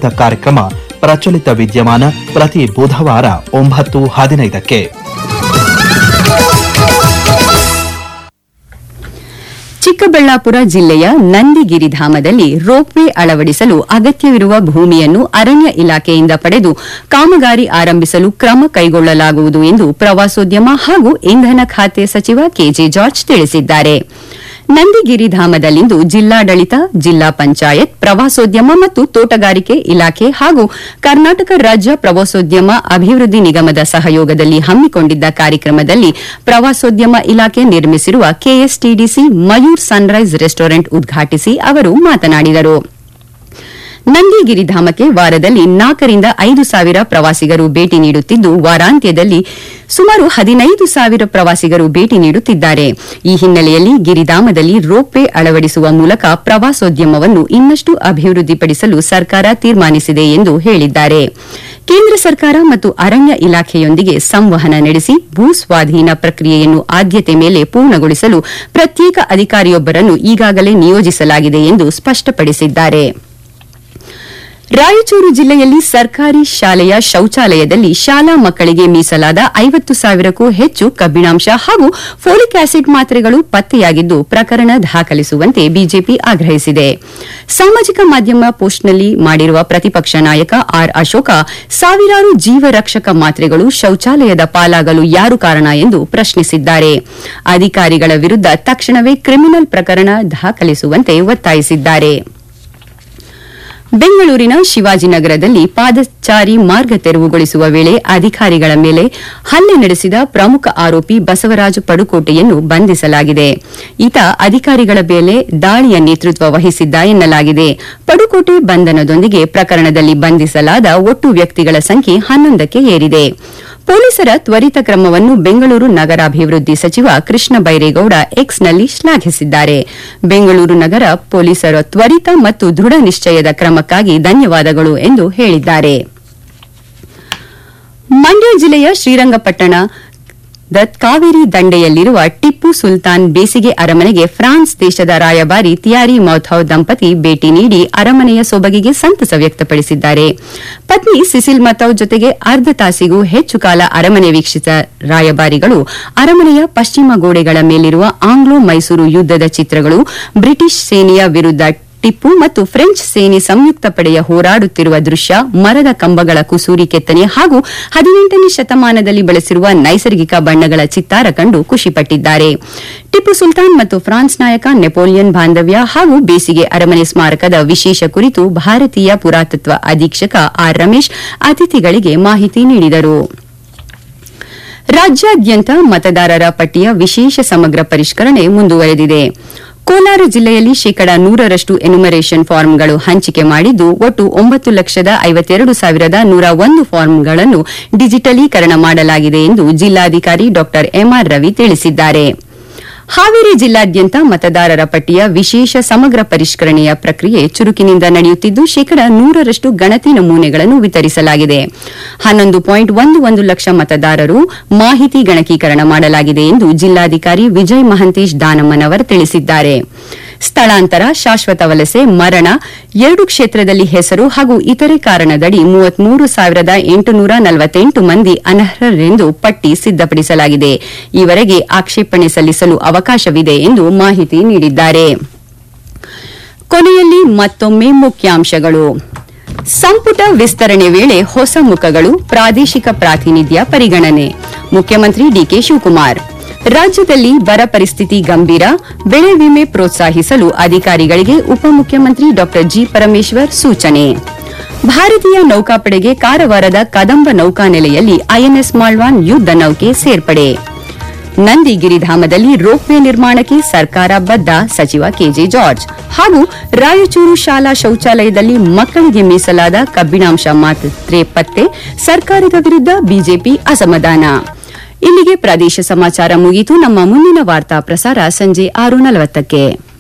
ಪ್ರಾಯೋಜಿತ ಕಾರ್ಯಕ್ರಮ ಪ್ರಚಲಿತ ವಿದ್ಯಮಾನ ಪ್ರತಿ ಬುಧವಾರ ಒಂಬತ್ತು ಹದಿನೈದಕ್ಕೆ ಚಿಕ್ಕಬಳ್ಳಾಪುರ ಜಿಲ್ಲೆಯ ನಂದಿಗಿರಿಧಾಮದಲ್ಲಿ ರೋಪ್ವೇ ಅಳವಡಿಸಲು ಅಗತ್ಯವಿರುವ ಭೂಮಿಯನ್ನು ಅರಣ್ಯ ಇಲಾಖೆಯಿಂದ ಪಡೆದು ಕಾಮಗಾರಿ ಆರಂಭಿಸಲು ಕ್ರಮ ಕೈಗೊಳ್ಳಲಾಗುವುದು ಎಂದು ಪ್ರವಾಸೋದ್ಯಮ ಹಾಗೂ ಇಂಧನ ಖಾತೆ ಸಚಿವ ಕೆಜೆ ಜಾರ್ಜ್ ತಿಳಿಸಿದ್ದಾರೆ ನಂದಿಗಿರಿಧಾಮದಲ್ಲಿಂದು ಜಿಲ್ಲಾಡಳಿತ ಜಿಲ್ಲಾ ಪಂಚಾಯತ್ ಪ್ರವಾಸೋದ್ಯಮ ಮತ್ತು ತೋಟಗಾರಿಕೆ ಇಲಾಖೆ ಹಾಗೂ ಕರ್ನಾಟಕ ರಾಜ್ಯ ಪ್ರವಾಸೋದ್ಯಮ ಅಭಿವೃದ್ಧಿ ನಿಗಮದ ಸಹಯೋಗದಲ್ಲಿ ಹಮ್ಮಿಕೊಂಡಿದ್ದ ಕಾರ್ಯಕ್ರಮದಲ್ಲಿ ಪ್ರವಾಸೋದ್ಯಮ ಇಲಾಖೆ ನಿರ್ಮಿಸಿರುವ ಕೆಎಸ್ಟಿಡಿಸಿ ಮಯೂರ್ ಸನ್ರೈಸ್ ರೆಸ್ಟೋರೆಂಟ್ ಉದ್ಘಾಟಿಸಿ ಅವರು ಮಾತನಾಡಿದರು ನಂದಿಗಿರಿಧಾಮಕ್ಕೆ ವಾರದಲ್ಲಿ ನಾಲ್ಕರಿಂದ ಐದು ಸಾವಿರ ಪ್ರವಾಸಿಗರು ಭೇಟಿ ನೀಡುತ್ತಿದ್ದು ವಾರಾಂತ್ಯದಲ್ಲಿ ಸುಮಾರು ಹದಿನೈದು ಸಾವಿರ ಪ್ರವಾಸಿಗರು ಭೇಟಿ ನೀಡುತ್ತಿದ್ದಾರೆ ಈ ಹಿನ್ನೆಲೆಯಲ್ಲಿ ಗಿರಿಧಾಮದಲ್ಲಿ ರೋಪ್ವೇ ಅಳವಡಿಸುವ ಮೂಲಕ ಪ್ರವಾಸೋದ್ಯಮವನ್ನು ಇನ್ನಷ್ಟು ಅಭಿವೃದ್ಧಿಪಡಿಸಲು ಸರ್ಕಾರ ತೀರ್ಮಾನಿಸಿದೆ ಎಂದು ಹೇಳಿದ್ದಾರೆ ಕೇಂದ್ರ ಸರ್ಕಾರ ಮತ್ತು ಅರಣ್ಯ ಇಲಾಖೆಯೊಂದಿಗೆ ಸಂವಹನ ನಡೆಸಿ ಭೂ ಸ್ವಾಧೀನ ಪ್ರಕ್ರಿಯೆಯನ್ನು ಆದ್ಯತೆ ಮೇಲೆ ಪೂರ್ಣಗೊಳಿಸಲು ಪ್ರತ್ಯೇಕ ಅಧಿಕಾರಿಯೊಬ್ಬರನ್ನು ಈಗಾಗಲೇ ನಿಯೋಜಿಸಲಾಗಿದೆ ಎಂದು ಸ್ಪಷ್ಟಪಡಿಸಿದ್ದಾರೆ ರಾಯಚೂರು ಜಿಲ್ಲೆಯಲ್ಲಿ ಸರ್ಕಾರಿ ಶಾಲೆಯ ಶೌಚಾಲಯದಲ್ಲಿ ಶಾಲಾ ಮಕ್ಕಳಿಗೆ ಮೀಸಲಾದ ಐವತ್ತು ಸಾವಿರಕ್ಕೂ ಹೆಚ್ಚು ಕಬ್ಬಿಣಾಂಶ ಹಾಗೂ ಫೋಲಿಕ್ ಆಸಿಡ್ ಮಾತ್ರೆಗಳು ಪತ್ತೆಯಾಗಿದ್ದು ಪ್ರಕರಣ ದಾಖಲಿಸುವಂತೆ ಬಿಜೆಪಿ ಆಗ್ರಹಿಸಿದೆ ಸಾಮಾಜಿಕ ಮಾಧ್ಯಮ ಪೋಸ್ಟ್ನಲ್ಲಿ ಮಾಡಿರುವ ಪ್ರತಿಪಕ್ಷ ನಾಯಕ ಆರ್ ಅಶೋಕ ಸಾವಿರಾರು ಜೀವರಕ್ಷಕ ಮಾತ್ರೆಗಳು ಶೌಚಾಲಯದ ಪಾಲಾಗಲು ಯಾರು ಕಾರಣ ಎಂದು ಪ್ರಶ್ನಿಸಿದ್ದಾರೆ ಅಧಿಕಾರಿಗಳ ವಿರುದ್ಧ ತಕ್ಷಣವೇ ಕ್ರಿಮಿನಲ್ ಪ್ರಕರಣ ದಾಖಲಿಸುವಂತೆ ಒತ್ತಾಯಿಸಿದ್ದಾರೆ ಬೆಂಗಳೂರಿನ ಶಿವಾಜಿನಗರದಲ್ಲಿ ಪಾದಚಾರಿ ಮಾರ್ಗ ತೆರವುಗೊಳಿಸುವ ವೇಳೆ ಅಧಿಕಾರಿಗಳ ಮೇಲೆ ಹಲ್ಲೆ ನಡೆಸಿದ ಪ್ರಮುಖ ಆರೋಪಿ ಬಸವರಾಜ ಪಡುಕೋಟೆಯನ್ನು ಬಂಧಿಸಲಾಗಿದೆ ಈತ ಅಧಿಕಾರಿಗಳ ಮೇಲೆ ದಾಳಿಯ ನೇತೃತ್ವ ವಹಿಸಿದ್ದ ಎನ್ನಲಾಗಿದೆ ಪಡುಕೋಟೆ ಬಂಧನದೊಂದಿಗೆ ಪ್ರಕರಣದಲ್ಲಿ ಬಂಧಿಸಲಾದ ಒಟ್ಟು ವ್ಯಕ್ತಿಗಳ ಸಂಖ್ಯೆ ಹನ್ನೊಂದಕ್ಕೆ ಏರಿದೆ ಪೊಲೀಸರ ತ್ವರಿತ ಕ್ರಮವನ್ನು ಬೆಂಗಳೂರು ನಗರಾಭಿವೃದ್ಧಿ ಸಚಿವ ಕೃಷ್ಣ ಬೈರೇಗೌಡ ಎಕ್ಸ್ನಲ್ಲಿ ಶ್ಲಾಘಿಸಿದ್ದಾರೆ ಬೆಂಗಳೂರು ನಗರ ಪೊಲೀಸರ ತ್ವರಿತ ಮತ್ತು ದೃಢ ನಿಶ್ಚಯದ ಕ್ರಮಕ್ಕಾಗಿ ಧನ್ಯವಾದಗಳು ಎಂದು ಹೇಳಿದ್ದಾರೆ ಮಂಡ್ಯ ಜಿಲ್ಲೆಯ ಶ್ರೀರಂಗಪಟ್ಟಣ ಕಾವೇರಿ ದಂಡೆಯಲ್ಲಿರುವ ಟಿಪ್ಪು ಸುಲ್ತಾನ್ ಬೇಸಿಗೆ ಅರಮನೆಗೆ ಫ್ರಾನ್ಸ್ ದೇಶದ ರಾಯಭಾರಿ ತಿಯಾರಿ ಮೌಥೌ ದಂಪತಿ ಭೇಟಿ ನೀಡಿ ಅರಮನೆಯ ಸೊಬಗಿಗೆ ಸಂತಸ ವ್ಯಕ್ತಪಡಿಸಿದ್ದಾರೆ ಪತ್ನಿ ಸಿಸಿಲ್ ಮತೌ ಜೊತೆಗೆ ಅರ್ಧ ತಾಸಿಗೂ ಹೆಚ್ಚು ಕಾಲ ಅರಮನೆ ವೀಕ್ಷಿಸಿದ ರಾಯಭಾರಿಗಳು ಅರಮನೆಯ ಪಶ್ಚಿಮ ಗೋಡೆಗಳ ಮೇಲಿರುವ ಆಂಗ್ಲೋ ಮೈಸೂರು ಯುದ್ದದ ಚಿತ್ರಗಳು ಬ್ರಿಟಿಷ್ ಸೇನೆಯ ವಿರುದ್ಧ ಟಿಪ್ಪು ಮತ್ತು ಫ್ರೆಂಚ್ ಸೇನೆ ಸಂಯುಕ್ತ ಪಡೆಯ ಹೋರಾಡುತ್ತಿರುವ ದೃಶ್ಯ ಮರದ ಕಂಬಗಳ ಕುಸೂರಿ ಕೆತ್ತನೆ ಹಾಗೂ ಹದಿನೆಂಟನೇ ಶತಮಾನದಲ್ಲಿ ಬಳಸಿರುವ ನೈಸರ್ಗಿಕ ಬಣ್ಣಗಳ ಚಿತ್ತಾರ ಕಂಡು ಖುಷಿಪಟ್ಟಿದ್ದಾರೆ ಟಿಪ್ಪು ಸುಲ್ತಾನ್ ಮತ್ತು ಫ್ರಾನ್ಸ್ ನಾಯಕ ನೆಪೋಲಿಯನ್ ಬಾಂಧವ್ಯ ಹಾಗೂ ಬೇಸಿಗೆ ಅರಮನೆ ಸ್ಮಾರಕದ ವಿಶೇಷ ಕುರಿತು ಭಾರತೀಯ ಪುರಾತತ್ವ ಅಧೀಕ್ಷಕ ಆರ್ ರಮೇಶ್ ಅತಿಥಿಗಳಿಗೆ ಮಾಹಿತಿ ನೀಡಿದರು ರಾಜ್ಯಾದ್ಯಂತ ಮತದಾರರ ಪಟ್ಟಿಯ ವಿಶೇಷ ಸಮಗ್ರ ಪರಿಷ್ಕರಣೆ ಮುಂದುವರೆದಿದೆ ಕೋಲಾರ ಜಿಲ್ಲೆಯಲ್ಲಿ ಶೇಕಡಾ ನೂರರಷ್ಟು ಎನ್ಯುಮರೇಷನ್ ಫಾರ್ಮ್ಗಳು ಹಂಚಿಕೆ ಮಾಡಿದ್ದು ಒಟ್ಟು ಒಂಬತ್ತು ಲಕ್ಷದ ಐವತ್ತೆರಡು ಸಾವಿರದ ನೂರ ಒಂದು ಫಾರ್ಮ್ಗಳನ್ನು ಡಿಜಿಟಲೀಕರಣ ಮಾಡಲಾಗಿದೆ ಎಂದು ಜಿಲ್ಲಾಧಿಕಾರಿ ಡಾ ಎಂಆರ್ ರವಿ ತಿಳಿಸಿದ್ದಾರೆ ಹಾವೇರಿ ಜಿಲ್ಲಾದ್ಯಂತ ಮತದಾರರ ಪಟ್ಟಿಯ ವಿಶೇಷ ಸಮಗ್ರ ಪರಿಷ್ಕರಣೆಯ ಪ್ರಕ್ರಿಯೆ ಚುರುಕಿನಿಂದ ನಡೆಯುತ್ತಿದ್ದು ಶೇಕಡಾ ನೂರರಷ್ಟು ಗಣತಿ ನಮೂನೆಗಳನ್ನು ವಿತರಿಸಲಾಗಿದೆ ಹನ್ನೊಂದು ಪಾಯಿಂಟ್ ಒಂದು ಒಂದು ಲಕ್ಷ ಮತದಾರರು ಮಾಹಿತಿ ಗಣಕೀಕರಣ ಮಾಡಲಾಗಿದೆ ಎಂದು ಜಿಲ್ಲಾಧಿಕಾರಿ ವಿಜಯ್ ಮಹಂತೇಶ್ ದಾನಮ್ಮನವರ್ ತಿಳಿಸಿದ್ದಾರೆ ಸ್ಥಳಾಂತರ ಶಾಶ್ವತ ವಲಸೆ ಮರಣ ಎರಡು ಕ್ಷೇತ್ರದಲ್ಲಿ ಹೆಸರು ಹಾಗೂ ಇತರೆ ಕಾರಣದಡಿ ಮೂವತ್ಮೂರು ಸಾವಿರದ ಎಂಟುನೂರ ನಲವತ್ತೆಂಟು ಮಂದಿ ಅನರ್ಹರೆಂದು ಪಟ್ಟಿ ಸಿದ್ದಪಡಿಸಲಾಗಿದೆ ಈವರೆಗೆ ಆಕ್ಷೇಪಣೆ ಸಲ್ಲಿಸಲು ಅವಕಾಶವಿದೆ ಎಂದು ಮಾಹಿತಿ ನೀಡಿದ್ದಾರೆ ಕೊನೆಯಲ್ಲಿ ಮತ್ತೊಮ್ಮೆ ಮುಖ್ಯಾಂಶಗಳು ಸಂಪುಟ ವಿಸ್ತರಣೆ ವೇಳೆ ಹೊಸ ಮುಖಗಳು ಪ್ರಾದೇಶಿಕ ಪ್ರಾತಿನಿಧ್ಯ ಪರಿಗಣನೆ ಮುಖ್ಯಮಂತ್ರಿ ಡಿಕೆ ಶಿವಕುಮಾರ್ ರಾಜ್ಯದಲ್ಲಿ ಬರ ಪರಿಸ್ಥಿತಿ ಗಂಭೀರ ಬೆಳೆ ವಿಮೆ ಪ್ರೋತ್ಸಾಹಿಸಲು ಅಧಿಕಾರಿಗಳಿಗೆ ಉಪಮುಖ್ಯಮಂತ್ರಿ ಡಾ ಜಿ ಪರಮೇಶ್ವರ್ ಸೂಚನೆ ಭಾರತೀಯ ನೌಕಾಪಡೆಗೆ ಕಾರವಾರದ ಕದಂಬ ನೌಕಾನೆಲೆಯಲ್ಲಿ ಐಎನ್ಎಸ್ ಮಾಳ್ವಾನ್ ಯುದ್ದ ನೌಕೆ ಸೇರ್ಪಡೆ ನಂದಿಗಿರಿಧಾಮದಲ್ಲಿ ರೋಪ್ವೇ ನಿರ್ಮಾಣಕ್ಕೆ ಸರ್ಕಾರ ಬದ್ಧ ಸಚಿವ ಕೆಜೆ ಜಾರ್ಜ್ ಹಾಗೂ ರಾಯಚೂರು ಶಾಲಾ ಶೌಚಾಲಯದಲ್ಲಿ ಮಕ್ಕಳಿಗೆ ಮೀಸಲಾದ ಕಬ್ಬಿಣಾಂಶ ಮಾತ್ರೆ ಪತ್ತೆ ಸರ್ಕಾರದ ವಿರುದ್ಧ ಬಿಜೆಪಿ ಅಸಮಾಧಾನ ಇಲ್ಲಿಗೆ ಪ್ರದೇಶ ಸಮಾಚಾರ ಮುಗಿಯಿತು ನಮ್ಮ ಮುಂದಿನ ವಾರ್ತಾ ಪ್ರಸಾರ ಸಂಜೆ ಆರು ನಲವತ್ತಕ್ಕೆ